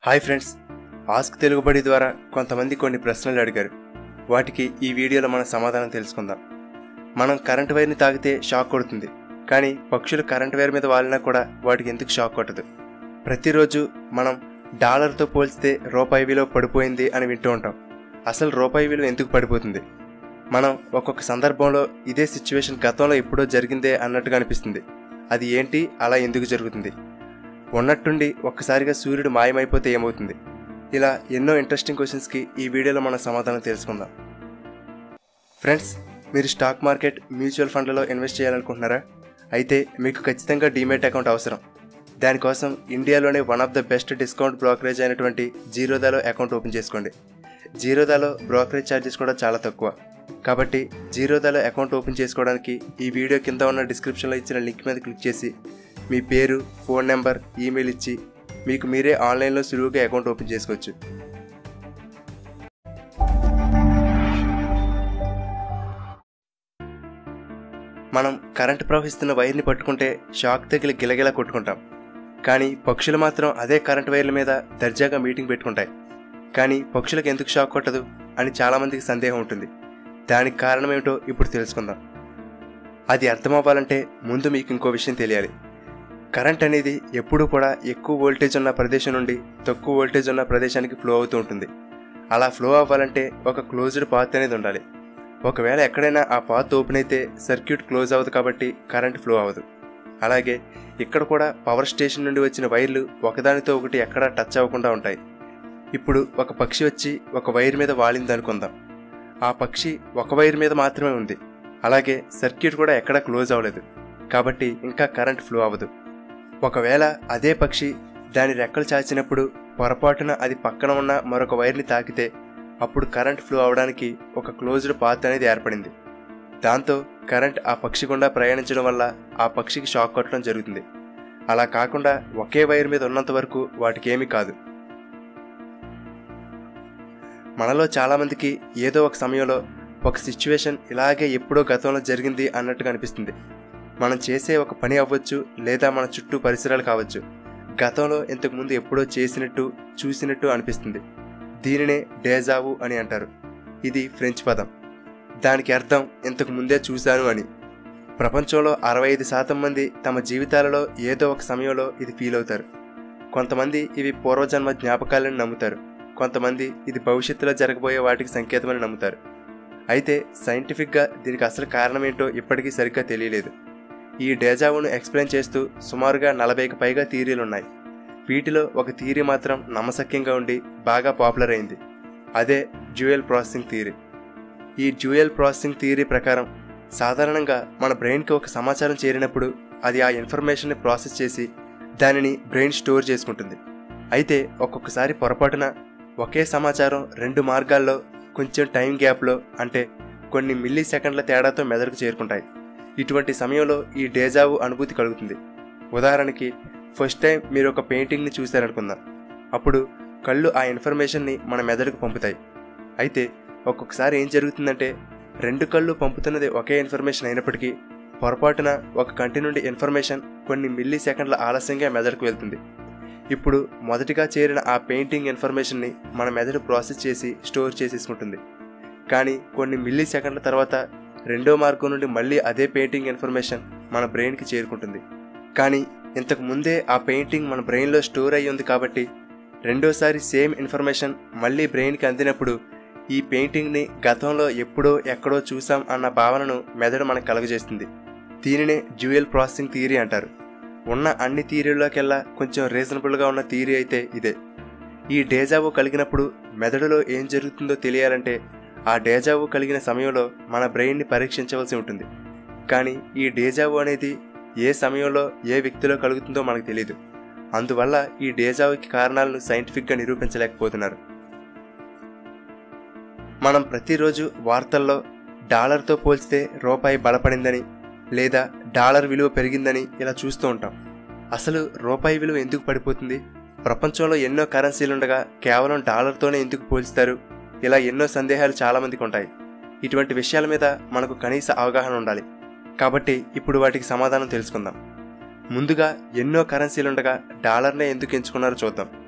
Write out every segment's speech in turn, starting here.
hi friends ask తెలుగుబడి ద్వారా కొంతమంది కొన్ని ప్రశ్నలు అడిగారు వాటికి ఈ వీడియోలో మనం సమాధానం తెలుసుకుందాం మనం కరెంట్ వైర్ని తాగితే షాక్ కొడుతుంది కానీ పక్షులు కరెంట్ వైర్ మీద వాలినా కూడా వాటికి ఎందుకు షాక్ కొట్టదు ప్రతిరోజు మనం డాలర్తో పోల్చితే రూపాయి విలువ పడిపోయింది అని వింటూ ఉంటాం అసలు రూపాయి విలువ ఎందుకు పడిపోతుంది మనం ఒక్కొక్క సందర్భంలో ఇదే సిచ్యువేషన్ గతంలో ఎప్పుడో జరిగిందే అన్నట్టుగా అనిపిస్తుంది అది ఏంటి అలా ఎందుకు జరుగుతుంది ఉన్నట్టుండి ఒక్కసారిగా సూర్యుడు మాయమైపోతే ఏమవుతుంది ఇలా ఎన్నో ఇంట్రెస్టింగ్ క్వశ్చన్స్కి ఈ వీడియోలో మనం సమాధానం తెలుసుకుందాం ఫ్రెండ్స్ మీరు స్టాక్ మార్కెట్ మ్యూచువల్ ఫండ్లలో ఇన్వెస్ట్ చేయాలనుకుంటున్నారా అయితే మీకు ఖచ్చితంగా డీమేట్ అకౌంట్ అవసరం దానికోసం ఇండియాలోనే one of the best discount brokerage అయినటువంటి జీరోదాలో అకౌంట్ ఓపెన్ చేసుకోండి జీరోదాలో బ్రోకరేజ్ ఛార్జెస్ కూడా చాలా తక్కువ కాబట్టి జీరోదాలో అకౌంట్ ఓపెన్ చేసుకోవడానికి ఈ వీడియో కింద ఉన్న డిస్క్రిప్షన్లో ఇచ్చిన లింక్ మీద క్లిక్ చేసి మీ పేరు ఫోన్ నెంబర్ ఈమెయిల్ ఇచ్చి మీకు మీరే ఆన్లైన్లో సులువుగా అకౌంట్ ఓపెన్ చేసుకోవచ్చు మనం కరెంటు ప్రవహిస్తున్న వైర్ని పట్టుకుంటే షాక్ తగిలి గిలగిలా కొట్టుకుంటాం కానీ పక్షులు మాత్రం అదే కరెంట్ వైర్ల మీద దర్జాగా మీటింగ్ పెట్టుకుంటాయి కానీ పక్షులకు ఎందుకు షాక్ కొట్టదు అని చాలామందికి సందేహం ఉంటుంది దానికి కారణం ఏమిటో ఇప్పుడు తెలుసుకుందాం అది అర్థమవ్వాలంటే ముందు మీకు ఇంకో విషయం తెలియాలి కరెంట్ అనేది ఎప్పుడూ కూడా ఎక్కువ వోల్టేజ్ ఉన్న ప్రదేశం నుండి తక్కువ వోల్టేజ్ ఉన్న ప్రదేశానికి ఫ్లో అవుతూ ఉంటుంది అలా ఫ్లో అవ్వాలంటే ఒక క్లోజ్డ్ పాత్ అనేది ఉండాలి ఒకవేళ ఎక్కడైనా ఆ పాత్ ఓపెన్ అయితే సర్క్యూట్ క్లోజ్ అవ్వదు కాబట్టి కరెంట్ ఫ్లో అవ్వదు అలాగే ఇక్కడ కూడా పవర్ స్టేషన్ నుండి వచ్చిన వైర్లు ఒకదానితో ఒకటి ఎక్కడా టచ్ అవ్వకుండా ఉంటాయి ఇప్పుడు ఒక పక్షి వచ్చి ఒక వైర్ మీద వాలింది అనుకుందాం ఆ పక్షి ఒక వైర్ మీద మాత్రమే ఉంది అలాగే సర్క్యూట్ కూడా ఎక్కడా క్లోజ్ అవ్వలేదు కాబట్టి ఇంకా కరెంట్ ఫ్లో అవ్వదు ఒకవేళ అదే పక్షి దాని రెక్కలు చాచినప్పుడు పొరపాటున అది పక్కన ఉన్న మరొక వైర్ని తాకితే అప్పుడు కరెంట్ ఫ్లో అవడానికి ఒక క్లోజ్డ్ పాత్ అనేది ఏర్పడింది దాంతో కరెంట్ ఆ పక్షి గుండా ప్రయాణించడం వల్ల ఆ పక్షికి షాక్ కొట్టడం జరుగుతుంది అలా కాకుండా ఒకే వైర్ మీద ఉన్నంత వరకు వాటికి ఏమీ కాదు మనలో చాలామందికి ఏదో ఒక సమయంలో ఒక సిచ్యువేషన్ ఇలాగే ఎప్పుడో గతంలో జరిగింది అన్నట్టుగా అనిపిస్తుంది మనం చేసే ఒక పని అవ్వచ్చు లేదా మన చుట్టూ పరిసరాలు కావచ్చు గతంలో ఇంతకు ముందు ఎప్పుడో చేసినట్టు చూసినట్టు అనిపిస్తుంది దీనినే డేజావు అని అంటారు ఇది ఫ్రెంచ్ పదం దానికి అర్థం ఇంతకు ముందే చూశాను అని ప్రపంచంలో అరవై ఐదు శాతం మంది తమ జీవితాలలో ఏదో ఒక సమయంలో ఇది ఫీల్ అవుతారు కొంతమంది ఇవి పూర్వజన్మ జ్ఞాపకాలను నమ్ముతారు కొంతమంది ఇది భవిష్యత్తులో జరగబోయే వాటికి సంకేతమని నమ్ముతారు అయితే సైంటిఫిక్గా దీనికి అసలు కారణం ఏంటో ఇప్పటికీ సరిగ్గా తెలియలేదు ఈ డేజావును ఎక్స్ప్లెయిన్ చేస్తూ సుమారుగా నలభైకి పైగా థీరీలు ఉన్నాయి వీటిలో ఒక థీరీ మాత్రం నమ్మశక్యంగా ఉండి బాగా పాపులర్ అయింది అదే డ్యూయల్ ప్రాసెసింగ్ థీరీ ఈ డ్యూయల్ ప్రాసెసింగ్ థియరీ ప్రకారం సాధారణంగా మన బ్రెయిన్కి ఒక సమాచారం చేరినప్పుడు అది ఆ ఇన్ఫర్మేషన్ని ప్రాసెస్ చేసి దానిని బ్రెయిన్ స్టోర్ చేసుకుంటుంది అయితే ఒక్కొక్కసారి పొరపాటున ఒకే సమాచారం రెండు మార్గాల్లో కొంచెం టైం గ్యాప్లో అంటే కొన్ని మిల్లీ సెకండ్ల తేడాతో మెదడుకు చేరుకుంటాయి ఇటువంటి సమయంలో ఈ డేజావు అనుభూతి కలుగుతుంది ఉదాహరణకి ఫస్ట్ టైం మీరు ఒక పెయింటింగ్ని చూశారనుకుందాం అప్పుడు కళ్ళు ఆ ఇన్ఫర్మేషన్ని మన మెదడుకు పంపుతాయి అయితే ఒక్కొక్కసారి ఏం జరుగుతుందంటే రెండు కళ్ళు పంపుతున్నది ఒకే ఇన్ఫర్మేషన్ అయినప్పటికీ పొరపాటున ఒక కంటి నుండి ఇన్ఫర్మేషన్ కొన్ని మిల్లీ సెకండ్ల ఆలస్యంగా మెదడుకు వెళ్తుంది ఇప్పుడు మొదటిగా చేరిన ఆ పెయింటింగ్ ఇన్ఫర్మేషన్ని మన మెదడు ప్రాసెస్ చేసి స్టోర్ చేసేసుకుంటుంది కానీ కొన్ని మిల్లీ సెకండ్ల తర్వాత రెండో మార్గం నుండి మళ్ళీ అదే పెయింటింగ్ ఇన్ఫర్మేషన్ మన బ్రెయిన్కి చేరుకుంటుంది కానీ ఇంతకు ముందే ఆ పెయింటింగ్ మన బ్రెయిన్లో స్టోర్ అయ్యి ఉంది కాబట్టి రెండోసారి సేమ్ ఇన్ఫర్మేషన్ మళ్ళీ బ్రెయిన్కి అందినప్పుడు ఈ పెయింటింగ్ని గతంలో ఎప్పుడో ఎక్కడో చూసాం అన్న భావనను మెదడు మనకు కలుగజేస్తుంది దీనినే డ్యూయల్ ప్రాసెసింగ్ థియరీ అంటారు ఉన్న అన్ని థియరీల్లోకెల్లా కొంచెం రీజనబుల్గా ఉన్న థియరీ అయితే ఇదే ఈ డేజావు కలిగినప్పుడు మెదడులో ఏం జరుగుతుందో తెలియాలంటే ఆ డేజావు కలిగిన సమయంలో మన బ్రెయిన్ని పరీక్షించవలసి ఉంటుంది కానీ ఈ డేజావు అనేది ఏ సమయంలో ఏ వ్యక్తిలో కలుగుతుందో మనకు తెలియదు అందువల్ల ఈ డేజావుకి కారణాలను సైంటిఫిక్గా నిరూపించలేకపోతున్నారు మనం ప్రతిరోజు వార్తల్లో డాలర్తో పోల్చితే రూపాయి బలపడిందని లేదా డాలర్ విలువ పెరిగిందని ఇలా చూస్తూ ఉంటాం అసలు రూపాయి విలువ ఎందుకు పడిపోతుంది ప్రపంచంలో ఎన్నో కరెన్సీలుండగా కేవలం డాలర్తోనే ఎందుకు పోల్చుతారు ఇలా ఎన్నో సందేహాలు చాలామందికి ఉంటాయి ఇటువంటి విషయాల మీద మనకు కనీస అవగాహన ఉండాలి కాబట్టి ఇప్పుడు వాటికి సమాధానం తెలుసుకుందాం ముందుగా ఎన్నో కరెన్సీలుండగా డాలర్నే ఎందుకు ఎంచుకున్నారో చూద్దాం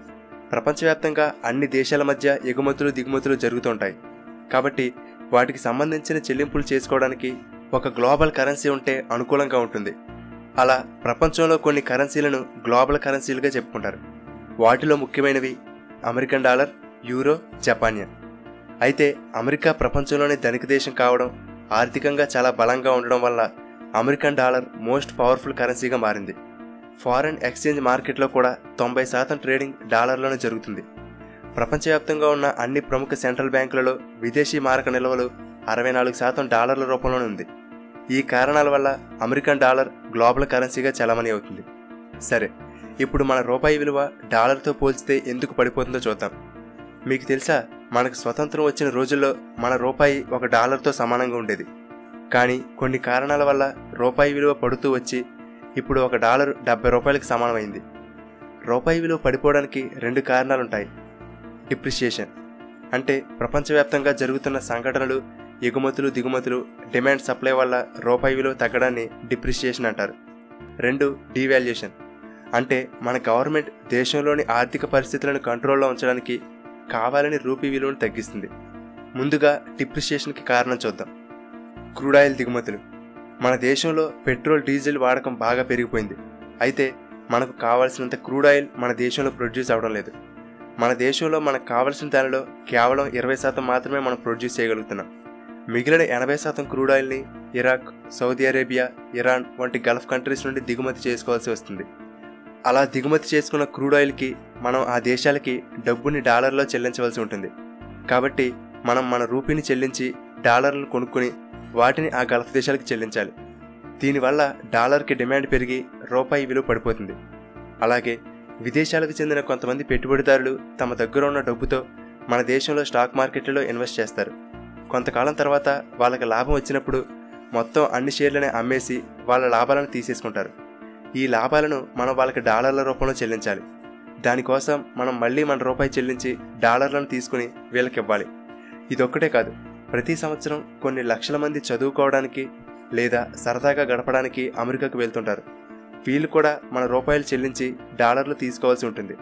ప్రపంచవ్యాప్తంగా అన్ని దేశాల మధ్య ఎగుమతులు దిగుమతులు జరుగుతుంటాయి కాబట్టి వాటికి సంబంధించిన చెల్లింపులు చేసుకోవడానికి ఒక గ్లోబల్ కరెన్సీ ఉంటే అనుకూలంగా ఉంటుంది అలా ప్రపంచంలో కొన్ని కరెన్సీలను గ్లోబల్ కరెన్సీలుగా చెప్పుకుంటారు వాటిలో ముఖ్యమైనవి అమెరికన్ డాలర్ యూరో జపానియన్ అయితే అమెరికా ప్రపంచంలోనే ధనిక దేశం కావడం ఆర్థికంగా చాలా బలంగా ఉండడం వల్ల అమెరికన్ డాలర్ మోస్ట్ పవర్ఫుల్ కరెన్సీగా మారింది ఫారెన్ ఎక్స్చేంజ్ మార్కెట్లో కూడా తొంభై శాతం ట్రేడింగ్ డాలర్లోనే జరుగుతుంది ప్రపంచవ్యాప్తంగా ఉన్న అన్ని ప్రముఖ సెంట్రల్ బ్యాంకులలో విదేశీ మారక నిల్వలు అరవై నాలుగు శాతం డాలర్ల రూపంలోనే ఉంది ఈ కారణాల వల్ల అమెరికన్ డాలర్ గ్లోబల్ కరెన్సీగా చలమణి అవుతుంది సరే ఇప్పుడు మన రూపాయి విలువ డాలర్తో పోల్చితే ఎందుకు పడిపోతుందో చూద్దాం మీకు తెలుసా మనకు స్వతంత్రం వచ్చిన రోజుల్లో మన రూపాయి ఒక డాలర్తో సమానంగా ఉండేది కానీ కొన్ని కారణాల వల్ల రూపాయి విలువ పడుతూ వచ్చి ఇప్పుడు ఒక డాలర్ డెబ్బై రూపాయలకు సమానమైంది రూపాయి విలువ పడిపోవడానికి రెండు కారణాలుంటాయి డిప్రిషియేషన్ అంటే ప్రపంచవ్యాప్తంగా జరుగుతున్న సంఘటనలు ఎగుమతులు దిగుమతులు డిమాండ్ సప్లై వల్ల రూపాయి విలువ తగ్గడాన్ని డిప్రిషియేషన్ అంటారు రెండు డీవాల్యుయేషన్ అంటే మన గవర్నమెంట్ దేశంలోని ఆర్థిక పరిస్థితులను కంట్రోల్లో ఉంచడానికి కావాలని రూపీ విలువను తగ్గిస్తుంది ముందుగా డిప్రిషియేషన్కి కారణం చూద్దాం క్రూడ్ ఆయిల్ దిగుమతులు మన దేశంలో పెట్రోల్ డీజిల్ వాడకం బాగా పెరిగిపోయింది అయితే మనకు కావాల్సినంత క్రూడ్ ఆయిల్ మన దేశంలో ప్రొడ్యూస్ అవడం లేదు మన దేశంలో మనకు కావలసిన దానిలో కేవలం ఇరవై శాతం మాత్రమే మనం ప్రొడ్యూస్ చేయగలుగుతున్నాం మిగిలిన ఎనభై శాతం క్రూడ్ ఆయిల్ని ఇరాక్ సౌదీ అరేబియా ఇరాన్ వంటి గల్ఫ్ కంట్రీస్ నుండి దిగుమతి చేసుకోవాల్సి వస్తుంది అలా దిగుమతి చేసుకున్న క్రూడ్ ఆయిల్కి మనం ఆ దేశాలకి డబ్బుని డాలర్లో చెల్లించవలసి ఉంటుంది కాబట్టి మనం మన రూపీని చెల్లించి డాలర్లను కొనుక్కుని వాటిని ఆ గల్ఫ్ దేశాలకు చెల్లించాలి దీనివల్ల డాలర్కి డిమాండ్ పెరిగి రూపాయి విలువ పడిపోతుంది అలాగే విదేశాలకు చెందిన కొంతమంది పెట్టుబడిదారులు తమ దగ్గర ఉన్న డబ్బుతో మన దేశంలో స్టాక్ మార్కెట్లలో ఇన్వెస్ట్ చేస్తారు కొంతకాలం తర్వాత వాళ్ళకి లాభం వచ్చినప్పుడు మొత్తం అన్ని షేర్లని అమ్మేసి వాళ్ళ లాభాలను తీసేసుకుంటారు ఈ లాభాలను మనం వాళ్ళకి డాలర్ల రూపంలో చెల్లించాలి దానికోసం మనం మళ్ళీ మన రూపాయి చెల్లించి డాలర్లను తీసుకుని వీళ్ళకి ఇవ్వాలి ఇదొక్కటే కాదు ప్రతి సంవత్సరం కొన్ని లక్షల మంది చదువుకోవడానికి లేదా సరదాగా గడపడానికి అమెరికాకు వెళ్తుంటారు వీళ్ళు కూడా మన రూపాయలు చెల్లించి డాలర్లు తీసుకోవాల్సి ఉంటుంది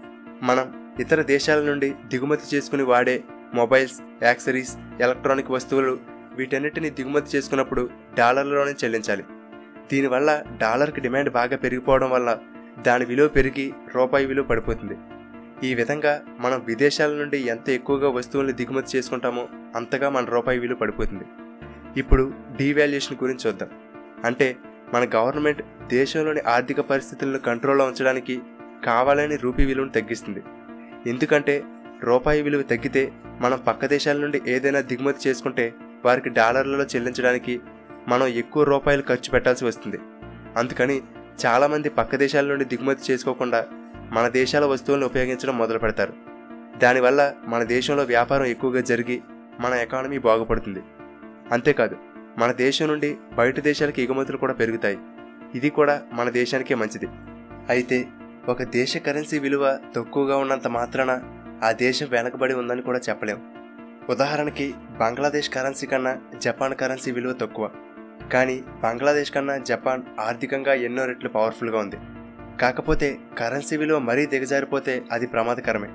మనం ఇతర దేశాల నుండి దిగుమతి చేసుకుని వాడే మొబైల్స్ యాక్సరీస్ ఎలక్ట్రానిక్ వస్తువులు వీటన్నిటిని దిగుమతి చేసుకున్నప్పుడు డాలర్లలోనే చెల్లించాలి దీనివల్ల డాలర్కి డిమాండ్ బాగా పెరిగిపోవడం వల్ల దాని విలువ పెరిగి రూపాయి విలువ పడిపోతుంది ఈ విధంగా మనం విదేశాల నుండి ఎంత ఎక్కువగా వస్తువుల్ని దిగుమతి చేసుకుంటామో అంతగా మన రూపాయి విలువ పడిపోతుంది ఇప్పుడు డీవాల్యుయేషన్ గురించి చూద్దాం అంటే మన గవర్నమెంట్ దేశంలోని ఆర్థిక పరిస్థితులను కంట్రోల్లో ఉంచడానికి కావాలని రూపీ విలువను తగ్గిస్తుంది ఎందుకంటే రూపాయి విలువ తగ్గితే మనం పక్క దేశాల నుండి ఏదైనా దిగుమతి చేసుకుంటే వారికి డాలర్లలో చెల్లించడానికి మనం ఎక్కువ రూపాయలు ఖర్చు పెట్టాల్సి వస్తుంది అందుకని చాలామంది పక్క దేశాల నుండి దిగుమతి చేసుకోకుండా మన దేశాల వస్తువులను ఉపయోగించడం మొదలు పెడతారు దానివల్ల మన దేశంలో వ్యాపారం ఎక్కువగా జరిగి మన ఎకానమీ బాగుపడుతుంది అంతేకాదు మన దేశం నుండి బయట దేశాలకు ఎగుమతులు కూడా పెరుగుతాయి ఇది కూడా మన దేశానికే మంచిది అయితే ఒక దేశ కరెన్సీ విలువ తక్కువగా ఉన్నంత మాత్రాన ఆ దేశం వెనకబడి ఉందని కూడా చెప్పలేం ఉదాహరణకి బంగ్లాదేశ్ కరెన్సీ కన్నా జపాన్ కరెన్సీ విలువ తక్కువ కానీ బంగ్లాదేశ్ కన్నా జపాన్ ఆర్థికంగా ఎన్నో రెట్లు పవర్ఫుల్గా ఉంది కాకపోతే కరెన్సీ విలువ మరీ దిగజారిపోతే అది ప్రమాదకరమే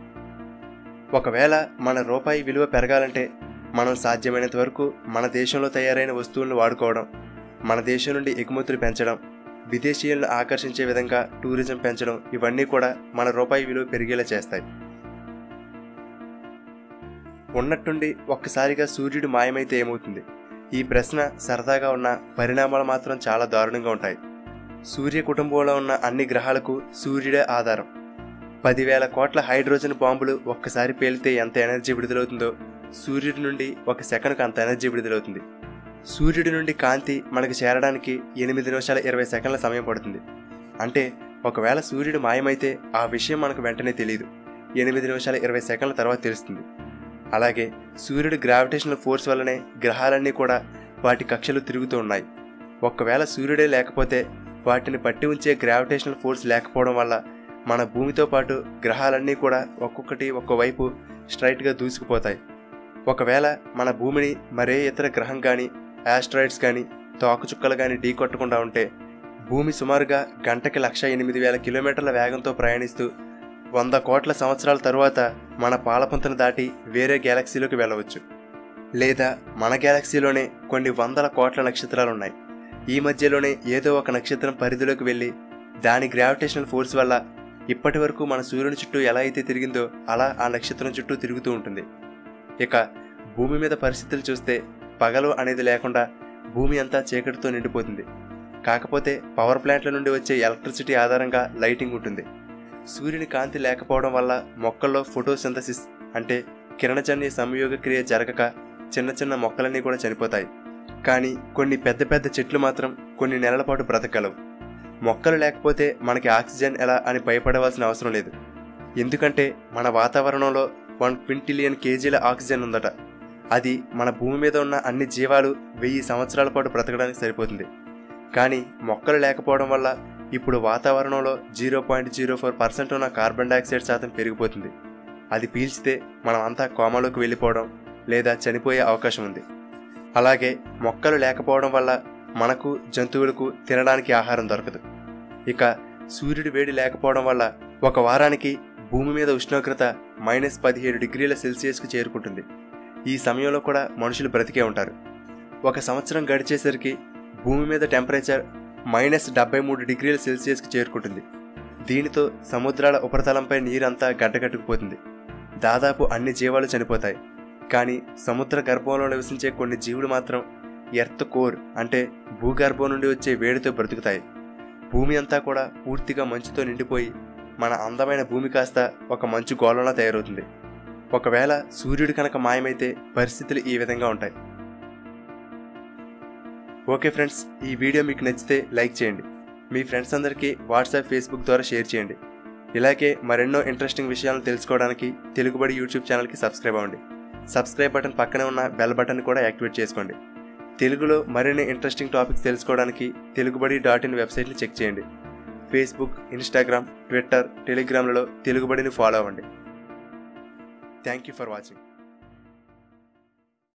ఒకవేళ మన రూపాయి విలువ పెరగాలంటే మనం సాధ్యమైనంత వరకు మన దేశంలో తయారైన వస్తువులను వాడుకోవడం మన దేశం నుండి ఎగుమతులు పెంచడం విదేశీయులను ఆకర్షించే విధంగా టూరిజం పెంచడం ఇవన్నీ కూడా మన రూపాయి విలువ పెరిగేలా చేస్తాయి ఉన్నట్టుండి ఒక్కసారిగా సూర్యుడు మాయమైతే ఏమవుతుంది ఈ ప్రశ్న సరదాగా ఉన్న పరిణామాలు మాత్రం చాలా దారుణంగా ఉంటాయి సూర్య కుటుంబంలో ఉన్న అన్ని గ్రహాలకు సూర్యుడే ఆధారం పదివేల కోట్ల హైడ్రోజన్ బాంబులు ఒక్కసారి పేలితే ఎంత ఎనర్జీ విడుదలవుతుందో సూర్యుడి నుండి ఒక సెకండ్కి అంత ఎనర్జీ విడుదలవుతుంది సూర్యుడి నుండి కాంతి మనకు చేరడానికి ఎనిమిది నిమిషాల ఇరవై సెకండ్ల సమయం పడుతుంది అంటే ఒకవేళ సూర్యుడు మాయమైతే ఆ విషయం మనకు వెంటనే తెలియదు ఎనిమిది నిమిషాల ఇరవై సెకండ్ల తర్వాత తెలుస్తుంది అలాగే సూర్యుడి గ్రావిటేషనల్ ఫోర్స్ వల్లనే గ్రహాలన్నీ కూడా వాటి కక్షలు తిరుగుతూ ఉన్నాయి ఒకవేళ సూర్యుడే లేకపోతే వాటిని పట్టి ఉంచే గ్రావిటేషనల్ ఫోర్స్ లేకపోవడం వల్ల మన భూమితో పాటు గ్రహాలన్నీ కూడా ఒక్కొక్కటి ఒక్కోవైపు స్ట్రైట్గా దూసుకుపోతాయి ఒకవేళ మన భూమిని మరే ఇతర గ్రహం కానీ యాస్ట్రాయిడ్స్ కానీ తోకచుక్కలు కానీ ఢీకొట్టకుండా ఉంటే భూమి సుమారుగా గంటకి లక్ష ఎనిమిది వేల కిలోమీటర్ల వేగంతో ప్రయాణిస్తూ వంద కోట్ల సంవత్సరాల తరువాత మన పాలపుంతను దాటి వేరే గ్యాలక్సీలోకి వెళ్ళవచ్చు లేదా మన గ్యాలక్సీలోనే కొన్ని వందల కోట్ల నక్షత్రాలు ఉన్నాయి ఈ మధ్యలోనే ఏదో ఒక నక్షత్రం పరిధిలోకి వెళ్ళి దాని గ్రావిటేషనల్ ఫోర్స్ వల్ల ఇప్పటి వరకు మన సూర్యుని చుట్టూ ఎలా అయితే తిరిగిందో అలా ఆ నక్షత్రం చుట్టూ తిరుగుతూ ఉంటుంది ఇక భూమి మీద పరిస్థితులు చూస్తే పగలు అనేది లేకుండా భూమి అంతా చీకటితో నిండిపోతుంది కాకపోతే పవర్ ప్లాంట్ల నుండి వచ్చే ఎలక్ట్రిసిటీ ఆధారంగా లైటింగ్ ఉంటుంది సూర్యుని కాంతి లేకపోవడం వల్ల మొక్కల్లో ఫోటోసింథసిస్ అంటే కిరణజన్య సంయోగ క్రియ జరగక చిన్న చిన్న మొక్కలన్నీ కూడా చనిపోతాయి కానీ కొన్ని పెద్ద పెద్ద చెట్లు మాత్రం కొన్ని నెలల పాటు బ్రతకగలవు మొక్కలు లేకపోతే మనకి ఆక్సిజన్ ఎలా అని భయపడవలసిన అవసరం లేదు ఎందుకంటే మన వాతావరణంలో వన్ క్వింటిలియన్ కేజీల ఆక్సిజన్ ఉందట అది మన భూమి మీద ఉన్న అన్ని జీవాలు వెయ్యి సంవత్సరాల పాటు బ్రతకడానికి సరిపోతుంది కానీ మొక్కలు లేకపోవడం వల్ల ఇప్పుడు వాతావరణంలో zero point zero four percent ఉన్న కార్బన్ డైఆక్సైడ్ శాతం పెరిగిపోతుంది అది పీల్చితే మనం అంతా కోమలోకి వెళ్ళిపోవడం లేదా చనిపోయే అవకాశం ఉంది అలాగే మొక్కలు లేకపోవడం వల్ల మనకు జంతువులకు తినడానికి ఆహారం దొరకదు ఇక సూర్యుడి వేడి లేకపోవడం వల్ల ఒక వారానికి భూమి మీద ఉష్ణోగ్రత మైనస్ పదిహేడు డిగ్రీల సెల్సియస్కు చేరుకుంటుంది ఈ సమయంలో కూడా మనుషులు బ్రతికే ఉంటారు ఒక సంవత్సరం గడిచేసరికి భూమి మీద టెంపరేచర్ మైనస్ డెబ్బై మూడు డిగ్రీల సెల్సియస్కి చేరుకుంటుంది దీనితో సముద్రాల ఉపరితలంపై నీరంతా గడ్డగట్టుకుపోతుంది దాదాపు అన్ని జీవాలు చనిపోతాయి కానీ సముద్ర గర్భంలో నివసించే కొన్ని జీవులు మాత్రం ఎర్త్ కోర్ అంటే భూగర్భం నుండి వచ్చే వేడితో బ్రతుకుతాయి భూమి అంతా కూడా పూర్తిగా మంచుతో నిండిపోయి మన అందమైన భూమి కాస్త ఒక మంచు గోళంలా తయారవుతుంది ఒకవేళ సూర్యుడు కనుక మాయమైతే పరిస్థితులు ఈ విధంగా ఉంటాయి ఓకే ఫ్రెండ్స్ ఈ వీడియో మీకు నచ్చితే లైక్ చేయండి మీ ఫ్రెండ్స్ అందరికీ వాట్సాప్ ఫేస్బుక్ ద్వారా షేర్ చేయండి ఇలాగే మరెన్నో ఇంట్రెస్టింగ్ విషయాలను తెలుసుకోవడానికి తెలుగుబడి యూట్యూబ్ ఛానల్కి సబ్స్క్రైబ్ అవ్వండి సబ్స్క్రైబ్ బటన్ పక్కనే ఉన్న బెల్ బటన్ కూడా యాక్టివేట్ చేసుకోండి తెలుగులో మరిన్ని ఇంట్రెస్టింగ్ టాపిక్స్ తెలుసుకోవడానికి తెలుగుబడి డాట్ ఇన్ వెబ్సైట్ని చెక్ చేయండి ఫేస్బుక్ ఇన్స్టాగ్రామ్ ట్విట్టర్ టెలిగ్రామ్లలో తెలుగుబడిని ఫాలో అవ్వండి థ్యాంక్ యూ ఫర్ వాచింగ్